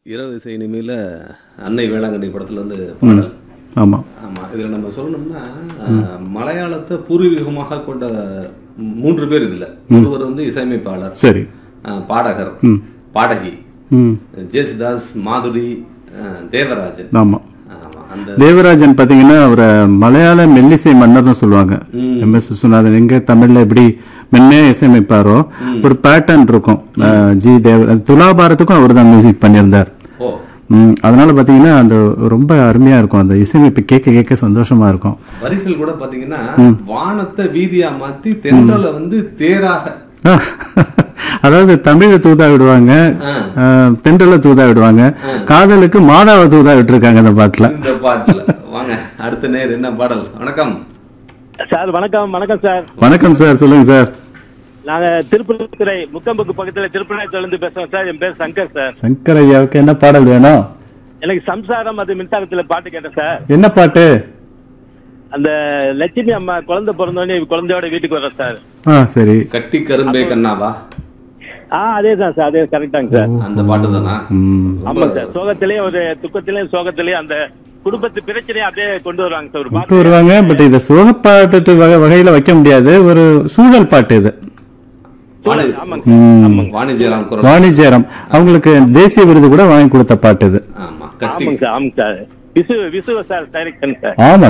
இரவு இசை இனிமையில் அன்னை வேளாங்கண்ணி படத்துலேருந்து பாடல் ஆமாம் ஆமாம் இதில் நம்ம சொல்லணும்னா அஹ், மலையாளத்தை பூர்வீகமாக கொண்ட மூன்று பேர் இதில் ஒருவர் வந்து இசையமைப்பாளர் சரி அஹ், பாடகர் பாடகி ம் ஜேசுதாஸ் மாதுரி அஹ், தேவராஜன் ஆமாம் ஆமாம் அந்த தேவராஜன் பார்த்தீங்கன்னா அவரை மலையாள மெல்லிசை மன்னர்னு சொல்லுவாங்க எம் எஸ் விஸ்வநாதன் எங்க தமிழ்ல எப்படி மென்மையா இசையமைப்பாரோ ஒரு பேட்டர்ன் இருக்கும் அஹ், ஜி தேவ துலாபாரத்துக்கும் அவர் தான் மியூசிக் பண்ணியிருந்தார் ஓ ம், அதனால பார்த்தீங்கன்னா அந்த ரொம்ப அருமையா இருக்கும் அந்த இசையமைப்பு கேட்க கேட்க சந்தோஷமா இருக்கும் வரிகள் கூட பாத்தீங்கன்னா வானத்தை வீதியா மாத்தி தென்றலை வந்து தேராக அதாவது தமிழை தூதா விடுவாங்க ஆ. அஹ், தென்றலை தூதா விடுவாங்க காதலுக்கு மாதாவை தூதா விட்டுருக்காங்க அந்த பாட்டுல இந்த பாட்டுல வாங்க அடுத்த நேர் என்ன பாடல் வணக்கம் சார் வணக்கம் வணக்கம் சார் வணக்கம் சார் சொல்லுங்க சார் நாங்க திருப்பூர்துறை முக்கம்புக்கு பக்கத்துல திருப்பூரத்துல இருந்து பேசுறோம் சார் என் பேர் சங்கர் சார் சங்கர் ஐயாவுக்கு என்ன பாடல் வேணும் எனக்கு சம்சாரம் அது மின்சாரத்துல பாட்டு கேட்டேன் சார் என்ன பாட்டு அந்த லட்சுமி அம்மா குழந்தை பிறந்தோடனே குழந்தையோட வீட்டுக்கு வர்றேன் சார் ஆ சரி கட்டி கரும்பே கண்ணாவா ஆ அதே தான் சார் அதே கரெக்டாங்க சார் அந்த பாட்டு தானா ம் ஆமாங்க சார் சோகத்திலேயே ஒரு துக்கத்திலேயும் சோகத்திலேயும் அந்த குடும்பத்து பிரச்சனையை அப்படியே கொண்டு வருவாங்க சார் ஒரு கொண்டு பாட்டு வருவாங்க பட் இதை சோகப்பாட்டு வகை வகையில வைக்க முடியாது ஒரு சூழல் பாட்டு இது வாணி- ஆமாங்க சார் ம். ஆமாங்க வாணிஜ்யராம் குரல் வாணிஜ்யரம் அவங்களுக்கு தேசிய விருது கூட வாங்கி கொடுத்த பாட்டு இது ஆமா கட்டி ஆமாங்க சார் ஆமாங்க சார் விசு விசுவ சார் டைரக்ஷன் சார் ஆமா